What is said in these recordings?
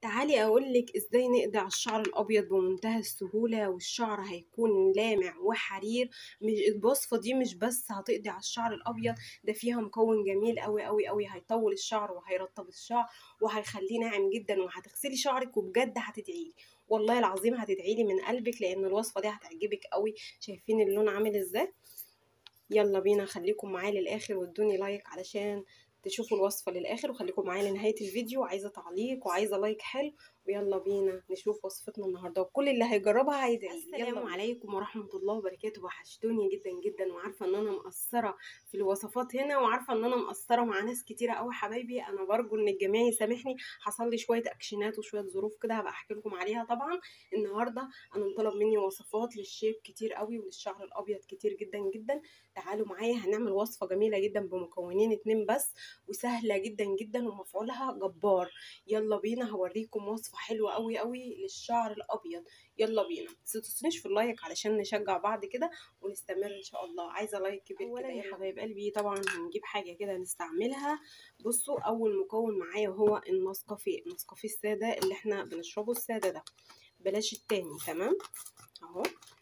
تعالي أقولك إزاي نقضي على الشعر الأبيض بمنتهى السهولة والشعر هيكون لامع وحرير مش الوصفة دي مش بس هتقضي على الشعر الأبيض ده فيها مكون جميل أوي أوي أوي هيطول الشعر وهيرطب الشعر وهيخليه ناعم جدا وهتغسلي شعرك وبجد هتدعيلي والله العظيم هتدعيلي من قلبك لأن الوصفة دي هتعجبك أوي شايفين اللون عامل إزاي يلا بينا خليكم معايا للآخر وادوني لايك علشان تشوفوا الوصفة للآخر وخليكم معايا لنهاية الفيديو عايزة تعليق وعايزة لايك حلو ويلا بينا نشوف وصفتنا النهارده وكل اللي هيجربها هيدعي السلام عليكم ورحمه الله وبركاته وحشتوني جدا جدا وعارفه ان انا مقصره في الوصفات هنا وعارفه ان انا مقصره مع ناس كتيره قوي حبايبي انا برجو ان الجميع يسامحني حصل لي شويه اكشنات وشويه ظروف كده هبقى احكي لكم عليها طبعا النهارده انا مطلب مني وصفات للشيب كتير قوي وللشعر الابيض كتير جدا جدا تعالوا معايا هنعمل وصفه جميله جدا بمكونين اتنين بس وسهله جدا جدا ومفعولها جبار يلا بينا هوريكم وصفه حلوه قوي قوي للشعر الابيض يلا بينا بس تنسونيش في اللايك علشان نشجع بعض كده ونستمر ان شاء الله عايزه لايك كبير كده يا حبايب قلبي طبعا هنجيب حاجه كده نستعملها بصوا اول مكون معايا هو النسكافيه النسكافيه الساده اللي احنا بنشربه الساده ده بلاش التاني تمام اهو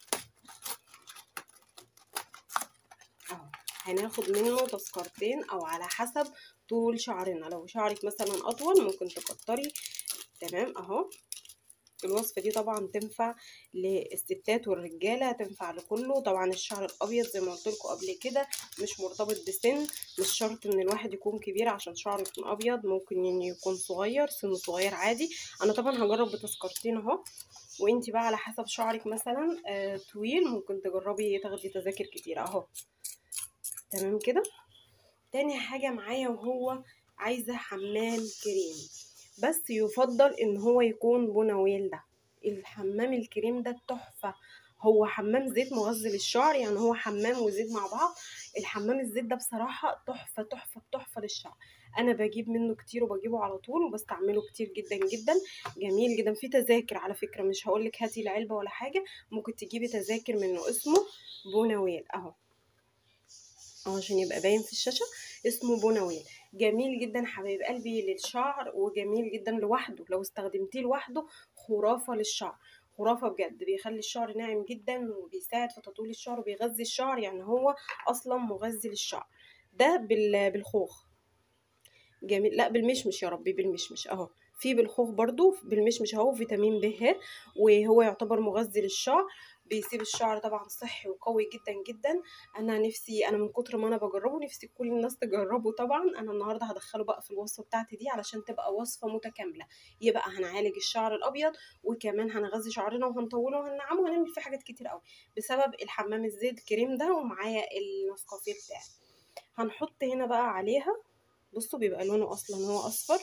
اهو هناخد منه تذكرتين او على حسب طول شعرنا لو شعرك مثلا اطول ممكن تكتري تمام اهو الوصفه دي طبعا تنفع للستات والرجاله تنفع لكله طبعا الشعر الابيض زي ما قلت لكم قبل كده مش مرتبط بسن مش شرط ان الواحد يكون كبير عشان شعره يكون ابيض ممكن يعني يكون صغير سن صغير عادي انا طبعا هجرب بتذكرتين اهو وانتي بقى على حسب شعرك مثلا آه طويل ممكن تجربي تاخدي تذاكر كتير اهو تمام كده تاني حاجه معايا وهو عايزه حمام كريم بس يفضل ان هو يكون بونويل ده الحمام الكريم ده تحفة هو حمام زيت مغذي للشعر يعني هو حمام وزيت مع بعض الحمام الزيت ده بصراحة تحفة تحفة تحفة للشعر انا بجيب منه كتير وبجيبه على طول وبستعمله كتير جدا جدا جميل جدا في تذاكر على فكرة مش هقولك هاتي العلبة ولا حاجة ممكن تجيبي تذاكر منه اسمه بونويل اهو اهو عشان يبقى باين في الشاشة اسمه بونويل جميل جدا حبايب قلبي للشعر وجميل جدا لوحده لو استخدمتيه لوحده خرافة للشعر خرافة بجد بيخلي الشعر ناعم جدا وبيساعد في تطويل الشعر وبيغذي الشعر يعني هو اصلا مغذي للشعر ده بالخوخ جميل لا بالمشمش يا ربي بالمشمش اهو في بالخوخ برضو بالمشمش اهو فيتامين ب وهو يعتبر مغذي للشعر بيسيب الشعر طبعا صحي وقوي جدا جدا انا نفسي انا من كتر ما انا بجربه نفسي كل الناس تجربه طبعا انا النهارده هدخله بقى في الوصفه بتاعتي دي علشان تبقى وصفه متكامله يبقى هنعالج الشعر الابيض وكمان هنغذي شعرنا وهنطوله وهننعمه وهنعمل فيه حاجات كتير قوي بسبب الحمام الزيت الكريم ده ومعايا النسكافيه بتاعي هنحط هنا بقى عليها بصوا بيبقى لونه اصلا هو اصفر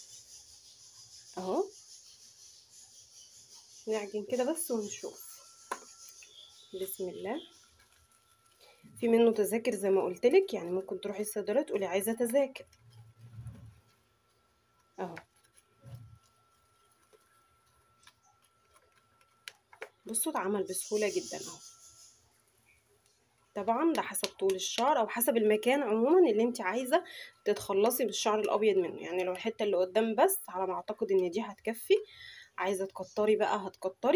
اهو نعجن كده بس ونشوف بسم الله في منه تذاكر زي ما قلت لك يعني ممكن تروحي الصيدليه تقولي عايزه تذاكر اهو بصوا اتعمل بسهوله جدا اهو طبعا ده حسب طول الشعر او حسب المكان عموما اللي انت عايزه تتخلصي بالشعر الابيض منه يعني لو الحته اللي قدام بس على ما اعتقد ان دي هتكفي عايزه تكتري بقى هتكتري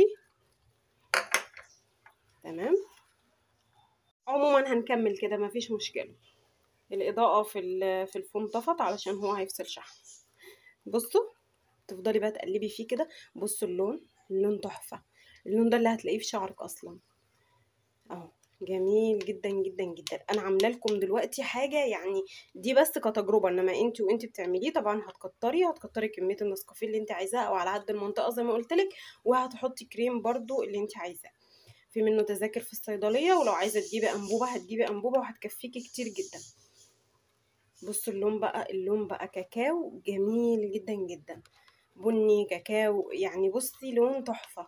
تمام عموما هنكمل كده مفيش مشكله الاضاءه في في الفم طفت علشان هو هيفصل شحن بصوا تفضلي بقى تقلبي فيه كده بصوا اللون اللون تحفه اللون ده اللي هتلاقيه في شعرك اصلا اهو جميل جدا جدا جدا انا عامله لكم دلوقتي حاجه يعني دي بس كتجربه انما انت وانت بتعمليه طبعا هتكتري هتكتري كميه النسكافيه اللي انت عايزاها او على قد المنطقه زي ما قلت لك وهتحطي كريم برضو اللي انت عايزاه في منه تذاكر في الصيدليه ولو عايزه تجيبي انبوبه هتجيبي انبوبه وهتكفيكي كتير جدا بصوا اللون بقى اللون بقى كاكاو جميل جدا جدا بني كاكاو يعني بصي لون تحفه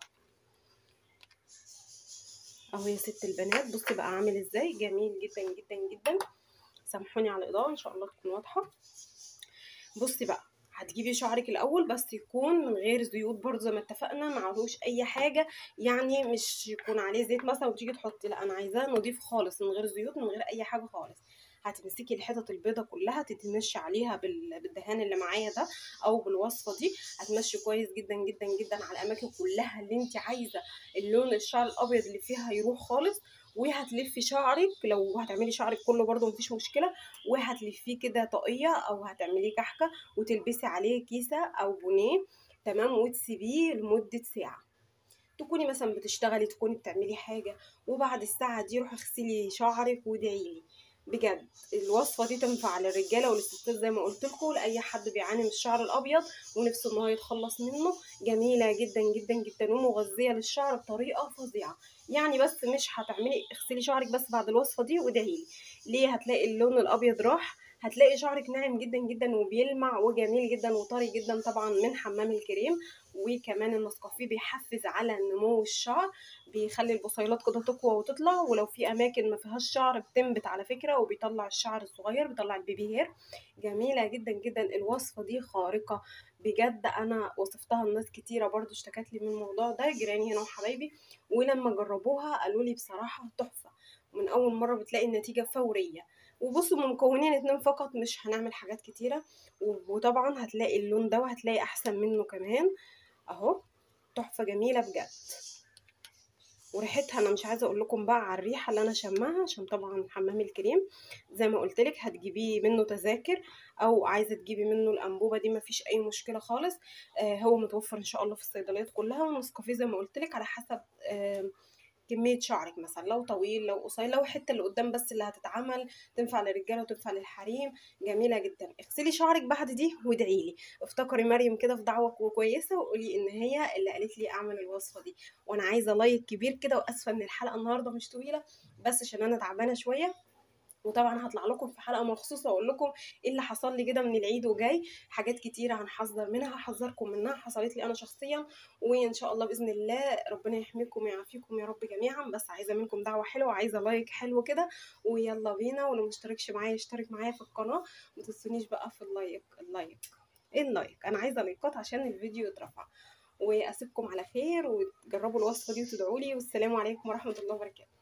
اهو يا ست البنات بصي بقى عامل ازاي جميل جدا جدا جدا سامحوني على الاضاءه ان شاء الله تكون واضحه بصي بقى هتجيبي شعرك الاول بس يكون من غير زيوت برضه زي ما اتفقنا معلوش اي حاجه يعني مش يكون عليه زيت مثلا وتيجي تحطي لا انا عايزاه نضيف خالص من غير زيوت من غير اي حاجه خالص هتمسكي الحتت البيضة كلها تتمشي عليها بال- بالدهان اللي معايا ده او بالوصفه دي هتمشي كويس جدا جدا جدا على الاماكن كلها اللي انت عايزه اللون الشعر الابيض اللي فيها يروح خالص وهتلفي شعرك لو هتعملي شعرك كله برضو مفيش مشكله وهتلفيه كده طاقيه او هتعمليه كحكه وتلبسي عليه كيسه او بونيه تمام وتسيبيه لمده ساعه تكوني مثلا بتشتغلي تكوني بتعملي حاجه وبعد الساعه دي روحي اغسلي شعرك وادعيلي بجد الوصفه دي تنفع للرجاله وللستات زي ما قلت لكم لاي حد بيعاني من الشعر الابيض ونفسه ان هو يتخلص منه جميله جدا جدا جدا ومغذيه للشعر بطريقه فظيعه يعني بس مش هتعملي اغسلي شعرك بس بعد الوصفه دي وادعيلي ليه هتلاقي اللون الابيض راح هتلاقي شعرك ناعم جدا جدا وبيلمع وجميل جدا وطري جدا طبعا من حمام الكريم وكمان النسكافيه بيحفز على نمو الشعر بيخلي البصيلات كده تقوى وتطلع ولو في اماكن ما فيهاش شعر بتنبت على فكره وبيطلع الشعر الصغير بيطلع البيبي هير جميله جدا جدا الوصفه دي خارقه بجد انا وصفتها لناس كتيره برضو اشتكت لي من الموضوع ده جيراني هنا وحبايبي ولما جربوها قالوا لي بصراحه تحفه ومن اول مره بتلاقي النتيجه فوريه وبصوا من مكونين اتنين فقط مش هنعمل حاجات كتيره وطبعا هتلاقي اللون ده وهتلاقي احسن منه كمان اهو تحفه جميله بجد وريحتها انا مش عايزه اقول لكم بقى على الريحه اللي انا شماها عشان طبعا حمام الكريم زي ما قلت لك هتجيبيه منه تذاكر او عايزه تجيبي منه الانبوبه دي مفيش اي مشكله خالص آه هو متوفر ان شاء الله في الصيدليات كلها والنسكافيه زي ما قلت لك على حسب آه كمية شعرك مثلا لو طويل لو قصير لو الحتة اللي قدام بس اللي هتتعمل تنفع للرجالة وتنفع للحريم جميلة جدا اغسلي شعرك بعد دي وادعيلي افتكري مريم كده في دعوة كويسة وقولي ان هي اللي قالت لي اعمل الوصفة دي وانا عايزة لايك كبير كده واسفة ان الحلقة النهاردة مش طويلة بس عشان انا تعبانة شوية وطبعا هطلع لكم في حلقه مخصوصه اقول لكم ايه اللي حصل لي كده من العيد وجاي حاجات كتيره هنحذر منها هحذركم منها حصلت لي انا شخصيا وان شاء الله باذن الله ربنا يحميكم ويعافيكم يا رب جميعا بس عايزه منكم دعوه حلوه وعايزه لايك حلو كده ويلا بينا ولو مشتركش معايا اشترك معايا في القناه ما تنسونيش بقى في اللايك اللايك ايه اللايك انا عايزه لايكات عشان الفيديو يترفع واسيبكم على خير وتجربوا الوصفه دي وتدعوا لي والسلام عليكم ورحمه الله وبركاته